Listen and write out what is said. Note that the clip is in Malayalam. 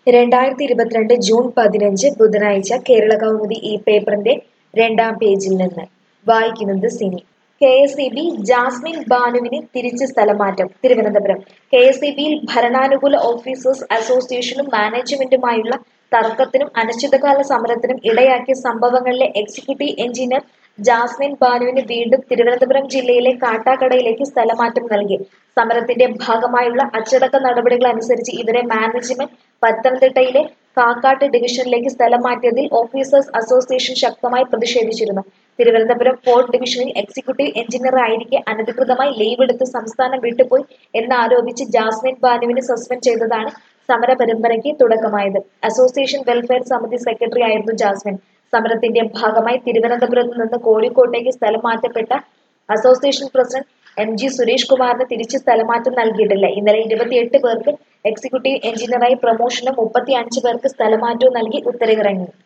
രണ്ടായിരത്തി ഇരുപത്തിരണ്ട് ജൂൺ പതിനഞ്ച് ബുധനാഴ്ച കേരള കൗമുദി ഈ പേപ്പറിന്റെ രണ്ടാം പേജിൽ നിന്ന് വായിക്കുന്നത് Sini K S E B Jasmin ബാനുവിന് തിരിച്ച് സ്ഥലമാറ്റം തിരുവനന്തപുരം കെ എസ് ഇ ബിയിൽ ഭരണാനുകൂല ഓഫീസേഴ്സ് അസോസിയേഷനും മാനേജ്മെന്റുമായുള്ള തർക്കത്തിനും അനിശ്ചിതകാല സമരത്തിനും ഇടയാക്കിയ സംഭവങ്ങളിലെ എക്സിക്യൂട്ടീവ് എഞ്ചിനീയർ ജാസ്മിൻ ബാനുവിന് വീണ്ടും തിരുവനന്തപുരം ജില്ലയിലെ കാട്ടാക്കടയിലേക്ക് സ്ഥലമാറ്റം നൽകി സമരത്തിന്റെ ഭാഗമായുള്ള അച്ചടക്ക നടപടികൾ അനുസരിച്ച് ഇവരെ മാനേജ്മെന്റ് പത്തനംതിട്ടയിലെ കാക്കാട്ട് ഡിവിഷനിലേക്ക് സ്ഥലം മാറ്റിയതിൽ ഓഫീസേഴ്സ് അസോസിയേഷൻ ശക്തമായി പ്രതിഷേധിച്ചിരുന്നു തിരുവനന്തപുരം ഫോർട്ട് ഡിവിഷനിൽ എക്സിക്യൂട്ടീവ് എഞ്ചിനീയർ ആയിരിക്കെ അനധികൃതമായി ലീവ് എടുത്ത് സംസ്ഥാനം വിട്ടുപോയി എന്നാരോപിച്ച് ജാസ്മിൻ ബാനുവിനെ സസ്പെൻഡ് ചെയ്തതാണ് സമര പരമ്പരയ്ക്ക് തുടക്കമായത് അസോസിയേഷൻ വെൽഫെയർ സമിതി സെക്രട്ടറി ആയിരുന്നു ജാസ്മിൻ സമരത്തിന്റെ ഭാഗമായി തിരുവനന്തപുരത്ത് നിന്ന് കോഴിക്കോട്ടേക്ക് സ്ഥലം മാറ്റപ്പെട്ട association president M G Suresh കുമാറിന് തിരിച്ച് സ്ഥലമാറ്റം നൽകിയിട്ടില്ല ഇന്നലെ ഇരുപത്തിയെട്ട് പേർക്ക് എക്സിക്യൂട്ടീവ് എഞ്ചിനീയറായി പ്രമോഷനും മുപ്പത്തി അഞ്ച് പേർക്ക് സ്ഥലമാറ്റവും നൽകി ഉത്തരവിറങ്ങി